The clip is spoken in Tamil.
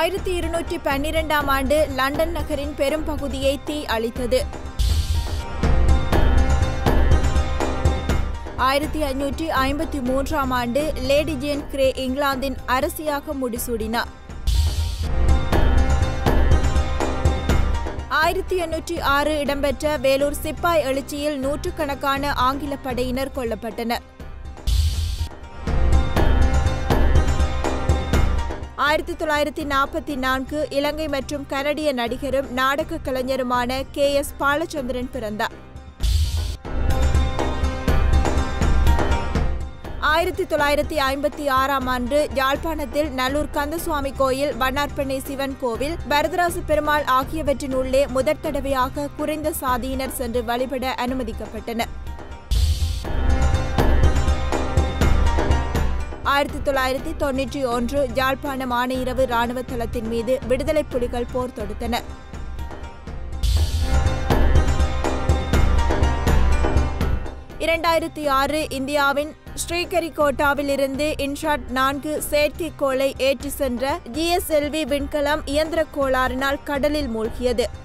ஆயிரத்தி இருநூற்றி பன்னிரெண்டாம் ஆண்டு லண்டன் நகரின் பெரும் பகுதியை தீ அளித்தது ஆயிரத்தி ஐநூற்றி ஐம்பத்தி மூன்றாம் ஆண்டு லேடி ஜேன் கிரே இங்கிலாந்தின் அரசியாக முடிசூடினார் ஆயிரத்தி எண்ணூற்றி ஆறு இடம்பெற்ற வேலூர் சிப்பாய் எழுச்சியில் நூற்றுக்கணக்கான ஆங்கில படையினர் கொல்லப்பட்டனர் ஆயிரத்தி தொள்ளாயிரத்தி நாற்பத்தி நான்கு இலங்கை மற்றும் கனடிய நடிகரும் நாடக கலைஞருமான கே எஸ் பாலச்சந்திரன் பிறந்தார் ஆயிரத்தி தொள்ளாயிரத்தி ஐம்பத்தி ஆறாம் ஆண்டு யாழ்ப்பாணத்தில் நல்லூர் கந்தசுவாமி கோயில் வண்ணார்பண்ணை சிவன் கோவில் வரதராச பெருமாள் ஆகியவற்றின் உள்ளே முதற் தடவையாக குறைந்த சாதியினர் சென்று வழிபட அனுமதிக்கப்பட்டனர் ஆயிரத்தி தொள்ளாயிரத்தி தொன்னூற்றி ஒன்று யாழ்ப்பாணம் ஆணையிரவு ராணுவ தளத்தின் மீது விடுதலை புலிகள் போர் தொடுத்தனர் இரண்டாயிரத்தி ஆறு இந்தியாவின் ஸ்ரீகரிகோட்டாவில் இருந்து இன்ஷாட் நான்கு செயற்கைக்கோளை ஏற்றி சென்ற ஜிஎஸ்எல்வி விண்கலம் இயந்திர கோளாறினால் கடலில் மூழ்கியது